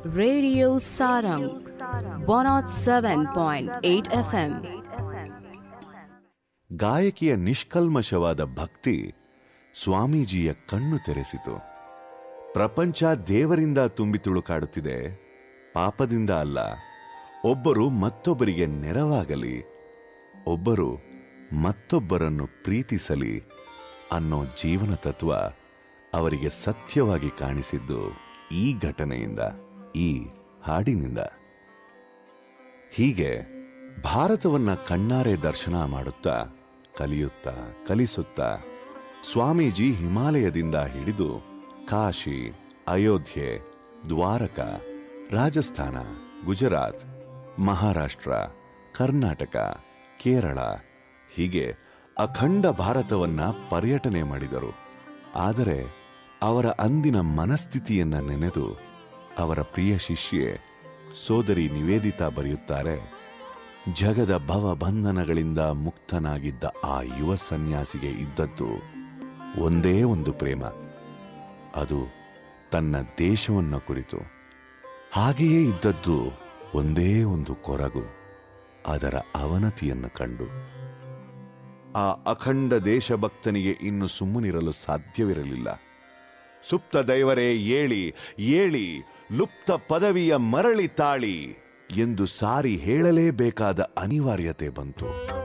Radio Sarang 107.8 FM. ಗಾಯಕಿಯ ನಿಷ್ಕಲ್ಮಶವಾದ ಭಕ್ತಿ ಸ್ವಾಮೀಜಿಯ ಕಣ್ಣು ತೆರೆಸಿತು ಪ್ರಪಂಚ ದೇವರಿಂದ ತುಂಬಿ ತುಳುಕಾಡುತ್ತಿದೆ ಪಾಪದಿಂದ ಅಲ್ಲ ಒಬ್ಬರು ಮತ್ತೊಬ್ಬರಿಗೆ ನೆರವಾಗಲಿ ಒಬ್ಬರು ಮತ್ತೊಬ್ಬರನ್ನು ಪ್ರೀತಿಸಲಿ ಅನ್ನೋ ಜೀವನ ತತ್ವ ಅವರಿಗೆ ಸತ್ಯವಾಗಿ ಕಾಣಿಸಿದ್ದು ಈ ಘಟನೆಯಿಂದ ಈ ಹಾಡಿನಿಂದ ಹೀಗೆ ಭಾರತವನ್ನ ಕಣ್ಣಾರೆ ದರ್ಶನ ಮಾಡುತ್ತಾ ಕಲಿಯುತ್ತಾ ಕಲಿಸುತ್ತಾ ಸ್ವಾಮೀಜಿ ಹಿಮಾಲಯದಿಂದ ಹಿಡಿದು ಕಾಶಿ ಅಯೋಧ್ಯೆ ದ್ವಾರಕ ರಾಜಸ್ಥಾನ ಗುಜರಾತ್ ಮಹಾರಾಷ್ಟ್ರ ಕರ್ನಾಟಕ ಕೇರಳ ಹೀಗೆ ಅಖಂಡ ಭಾರತವನ್ನ ಪರ್ಯಟನೆ ಮಾಡಿದರು ಆದರೆ ಅವರ ಅಂದಿನ ಮನಸ್ಥಿತಿಯನ್ನ ನೆನೆದು ಅವರ ಪ್ರಿಯ ಶಿಷ್ಯೆ ಸೋದರಿ ನಿವೇದಿತಾ ಬರೆಯುತ್ತಾರೆ ಜಗದ ಭವಬಂಧನಗಳಿಂದ ಮುಕ್ತನಾಗಿದ್ದ ಆ ಯುವ ಸನ್ಯಾಸಿಗೆ ಇದ್ದದ್ದು ಒಂದೇ ಒಂದು ಪ್ರೇಮ ಅದು ತನ್ನ ದೇಶವನ್ನ ಕುರಿತು ಹಾಗೆಯೇ ಇದ್ದದ್ದು ಒಂದೇ ಒಂದು ಕೊರಗು ಅದರ ಅವನತಿಯನ್ನು ಕಂಡು ಆ ಅಖಂಡ ದೇಶಭಕ್ತನಿಗೆ ಇನ್ನು ಸುಮ್ಮನಿರಲು ಸಾಧ್ಯವಿರಲಿಲ್ಲ ಸುಪ್ತ ದೈವರೇ ಏಳಿ ಏಳಿ ಲುಪ್ತ ಪದವಿಯ ಮರಳಿ ತಾಳಿ ಎಂದು ಸಾರಿ ಹೇಳಲೇಬೇಕಾದ ಅನಿವಾರ್ಯತೆ ಬಂತು